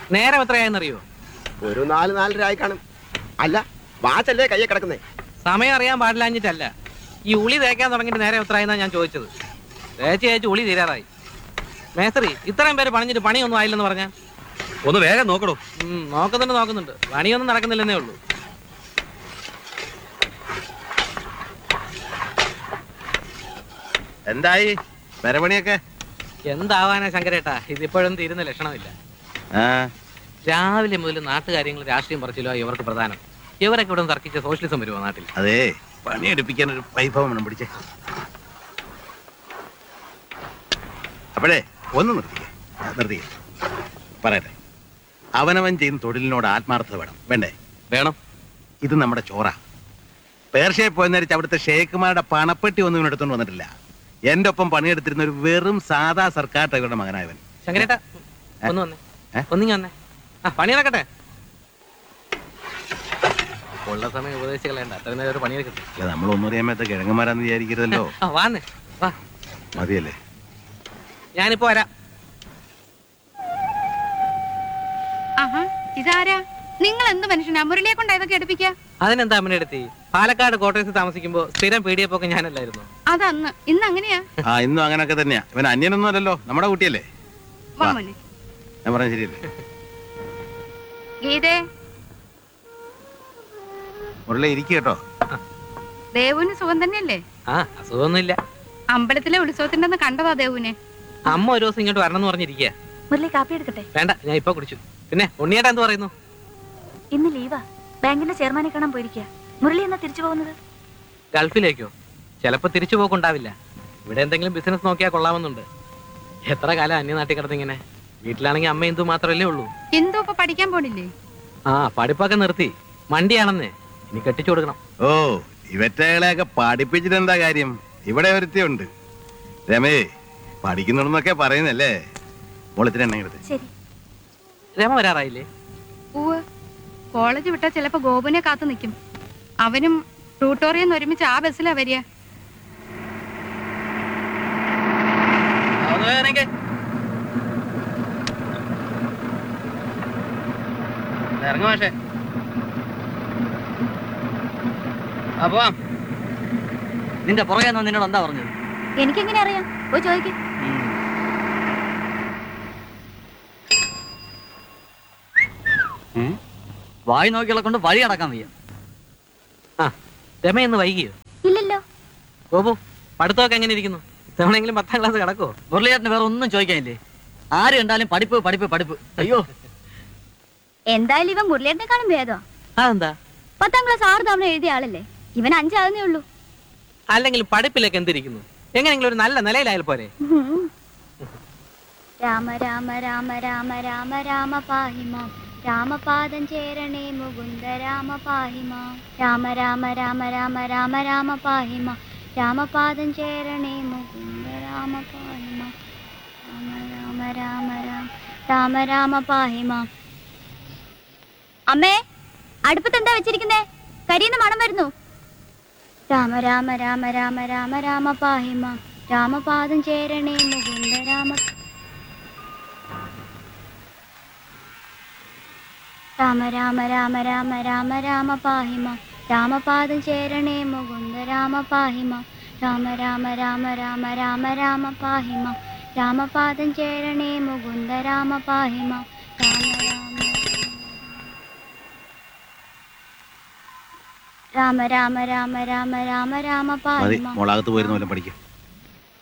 നേരം എത്രയായെന്നറിയോ ഒരു നാല് നാലര ആയി കാണും അല്ല വാച്ചല്ലേ കയ്യെ കിടക്കുന്നേ സമയം അറിയാൻ പാടില്ലാഞ്ഞിട്ടല്ല ഈ ഉളി തേക്കാൻ തുടങ്ങിയിട്ട് നേരെ എത്രയായെന്നാ ഞാൻ ചോദിച്ചത് തേച്ച് തേച്ച് ഉളി തീരാറായി മേസ്ത്രി ഇത്രയും പേര് പണിഞ്ഞിട്ട് പണിയൊന്നും ആയില്ലെന്ന് പറഞ്ഞാൽ ഒന്ന് വേഗം നോക്കണോ ഉം, നോക്കുന്നുണ്ട് നോക്കുന്നുണ്ട് പണിയൊന്നും നടക്കുന്നില്ലെന്നേ ഉള്ളൂ എന്തായി വരപണിയൊക്കെ എന്താവാനാ ശങ്കരേട്ടാ ഇതിപ്പോഴും തീരുന്ന ലക്ഷണമില്ല ആ രാവിലെ മുതൽ നാട്ടുകാര്യങ്ങൾ രാഷ്ട്രീയം പറിച്ചില്ലോ ഇവർക്ക് പ്രധാനം ഇവരൊക്കെ ഇവിടെ തർക്കിച്ച സോഷ്യലിസം വരുമോ നാട്ടിൽ അതെ പണിയെടുപ്പിക്കാൻ ഒരു വൈഭവം വേണം പിടിച്ചേ അപ്പോഴേ ഒന്ന് നിർത്തിക്കേ ആ, നിർത്തിക്കേ പറയട്ടെ അവനവൻ ചെയ്യുന്ന തൊഴിലിനോട് ആത്മാർത്ഥത വേണം വേണ്ടേ വേണം ഇത് നമ്മുടെ ചോറ പേർഷ്യയിൽ പോയ നേരിച്ച് അവിടുത്തെ ഷേഖുമാരുടെ പണപ്പെട്ടി ഒന്നും ഇവൻ എടുത്തോണ്ട് വന്നിട്ടില്ല എന്റെ ഒപ്പം പണിയെടുത്തിരുന്ന ഒരു വെറും സാധാ സർക്കാർ ഡ്രൈവറുടെ മകനായവൻ ശങ്കരേട്ടാ ഒന്ന് വന്നേ ഏ? ഒന്നിങ്ങി വന്നേ ആ പണി നടക്കട്ടെ ഉള്ള സമയം ഉപദേശികളേണ്ട അത്ര നേരം ഒരു പണിയെടുക്കട്ടെ അല്ല നമ്മളൊന്നും അറിയാമത്ത കിഴങ്ങന്മാരാന്ന് വിചാരിക്കരുതല്ലോ ആ വാന്നേ വാ മതിയല്ലേ ഞാനിപ്പോ വരാം ആഹാ ഇതാരാ നിങ്ങൾ എന്ത് മനുഷ്യനാ മുരളിയെ കൊണ്ട് ഇതൊക്കെ എടുപ്പിക്ക അതിനെന്താ അമ്മനെ എടുത്തി പാലക്കാട് കോട്ടയത്ത് താമസിക്കുമ്പോ സ്ഥിരം പീഡിയപ്പൊക്കെ ഞാനല്ലായിരുന്നു അതന്ന് ഇന്ന് അങ്ങനെയാ ആ ഇന്നും അങ്ങനൊക്കെ തന്നെയാ ഇവൻ അന്യനൊന്നും അല്ലല്ലോ നമ്മുടെ കുട്ടിയല്ലേ വാ വാ. മോനെ ഞാൻ പറഞ്ഞ ശരിയല്ലേ ഗീതേ മുരളി ഇരിക്കുക കേട്ടോ ദേവുവിന് സുഖം തന്നെയല്ലേ ആ അസുഖമൊന്നുമില്ല അമ്പലത്തിലെ ഉത്സവത്തിന്റെ അന്ന് കണ്ടതാ ദേവുവിനെ അമ്മ ഒരു ദിവസം ഇങ്ങോട്ട് വരണം എന്ന് പറഞ്ഞിരിക്കുക മുരളി കാപ്പി എടുക്കട്ടെ വേണ്ട ഞാൻ ഇപ്പൊ കുടിച്ചു പിന്നെ ഉണ്ണിയേട്ടാ എന്ത് പറയുന്നു ഇന്ന് ലീവാ ബാങ്കിന്റെ ചെയർമാനെ കാണാൻ പോയിരിക്കുക മുരളി എന്നാ തിരിച്ചു പോകുന്നത് ഗൾഫിലേക്കോ ചിലപ്പോ തിരിച്ചു പോക്കുണ്ടാവില്ല ഇവിടെ എന്തെങ്കിലും ബിസിനസ് നോക്കിയാൽ കൊള്ളാമെന്നുണ്ട് എത്ര കാലം അന്യനാട്ടിൽ കിടന്നിങ്ങനെ വീട്ടിലാണെങ്കിൽ അമ്മ എന്തു മാത്രമല്ലേ ഉള്ളൂ എന്തു ഇപ്പൊ പഠിക്കാൻ പോണില്ലേ ആ പഠിപ്പൊക്കെ നിർത്തി മണ്ടിയാണെന്നേ ഇനി കെട്ടിച്ചു കൊടുക്കണം ഓ ഇവറ്റകളെയൊക്കെ പഠിപ്പിച്ചിട്ട് എന്താ കാര്യം ഇവിടെ ഒരുത്തിയുണ്ട് രമേ പഠിക്കുന്നുണ്ടെന്നൊക്കെ പറയുന്നല്ലേ മോളിത്തിന് എണ്ണം എടുത്ത് ശരി രമ വരാറായില്ലേ പൂവ് കോളേജ് വിട്ടാ ചിലപ്പോ ഗോപുനെ കാത്തു നിൽക്കും അവനും ട്യൂട്ടോറിയെന്ന് ഒരുമിച്ച് ആ ബസ്സിലാ വരിക ഇറങ്ങും പക്ഷേ അപ്പോ നിന്റെ പുറകെ നിന്ന് നിന്നോട് എന്താ പറഞ്ഞത് എനിക്കെങ്ങനെ അറിയാം പോയി ചോദിക്കും വായി നോക്കികളെ കൊണ്ട് വഴി അടക്കാൻ വയ്യ ആ രമ ഇന്ന് വൈകിയോ ഇല്ലല്ലോ ഗോപു പഠിത്തമൊക്കെ എങ്ങനെ ഇരിക്കുന്നു ഇത്തവണെങ്കിലും പത്താം ക്ലാസ് കിടക്കോ മുരളിയേട്ടന് വേറെ ഒന്നും ചോദിക്കാനില്ലേ ആര് കണ്ടാലും പഠിപ്പ് പഠിപ്പ് പഠിപ്പ് അയ്യോ എന്തായാലും ഇവൻ മുരളിയേട്ടനെക്കാളും ഭേദമാ അതെന്താ പത്താം ക്ലാസ് ആറ് തവണ എഴുതിയ ആളല്ലേ ഇവൻ അഞ്ചാവുന്നേ ഉള്ളൂ അല്ലെങ്കിൽ പഠിപ്പിലൊക്കെ എന്തിരിക്കുന്നു എങ്ങനെയെങ്കിലും ഒരു നല്ല നിലയിലായാൽ പോരെ ഉം. രാമ രാമ രാമ രാമ രാമ രാമ പാഹിമാം രാമപാദം ചേരണേ മുകുന്ദ രാമ പാഹിമാം രാമ രാമ രാമ രാമ രാമ രാമ പാഹിമാം രാമപാദം ചേരണേ മുകുന്ദ രാമ പാഹിമാം രാമ രാമ രാമ രാമ രാമ രാമ പാഹിമാം അമ്മേ അടുപ്പത്ത് എന്താ വെച്ചിരിക്കുന്നേ കരിയുന്ന മണം വരുന്നു രാമ രാമ രാമ രാമ രാമ രാമ പാഹിമാം രാമപാദം ചേരണേ മുകുന്ദ രാമ രാമ രാമ രാമ രാമ രാമ രാമ പാഹിമാം രാമപാദം ചേരണേ മുകുന്ദ രാമ പാഹിമാം രാമ രാമ രാമ രാമ രാമ രാമ പാഹിമാം രാമപാദം ചേരണേ മുകുന്ദ രാമ പാഹിമാം രാമ രാമ രാമ രാമ രാമ രാമ രാമ മതി പാഹിമാം മോളകത്ത് പോയിരുന്നു വല്ലതും പഠിക്കും